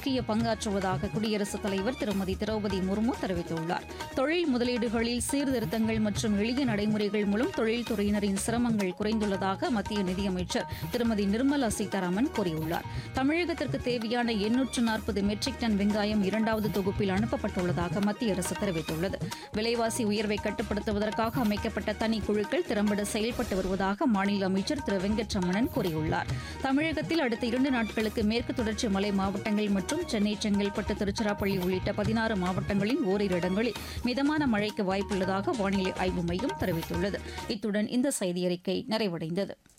முக்கிய பங்காற்றுவதாக குடியரசுத் தலைவர் திருமதி திரௌபதி முர்மு தெரிவித்துள்ளார் தொழில் முதலீடுகளில் சீர்திருத்தங்கள் மற்றும் எளிய நடைமுறைகள் மூலம் தொழில்துறையினரின் சிரமங்கள் குறைந்துள்ளதாக மத்திய நிதியமைச்சர் திருமதி நிர்மலா சீதாராமன் கூறியுள்ளார் தமிழகத்திற்கு தேவையான எண்ணூற்று நாற்பது மெட்ரிக் டன் வெங்காயம் இரண்டாவது தொகுப்பில் அனுப்பப்பட்டுள்ளதாக மத்திய அரசு தெரிவித்துள்ளது விலைவாசி உயர்வை கட்டுப்படுத்துவதற்காக அமைக்கப்பட்ட தனி குழுக்கள் திறம்பட செயல்பட்டு வருவதாக மாநில அமைச்சர் திரு வெங்கட்ரமணன் கூறியுள்ளார் தமிழகத்தில் அடுத்த இரண்டு நாட்களுக்கு மேற்கு தொடர்ச்சி மலை மாவட்டங்கள் மற்றும் சென்னை செங்கல்பட்டு திருச்சிராப்பள்ளி உள்ளிட்ட பதினாறு மாவட்டங்களின் ஓரிரு இடங்களில் மிதமான மழைக்கு வாய்ப்புள்ளதாக வானிலை ஆய்வு மையம் தெரிவித்துள்ளது இத்துடன் இந்த செய்தியறிக்கை நிறைவடைந்தது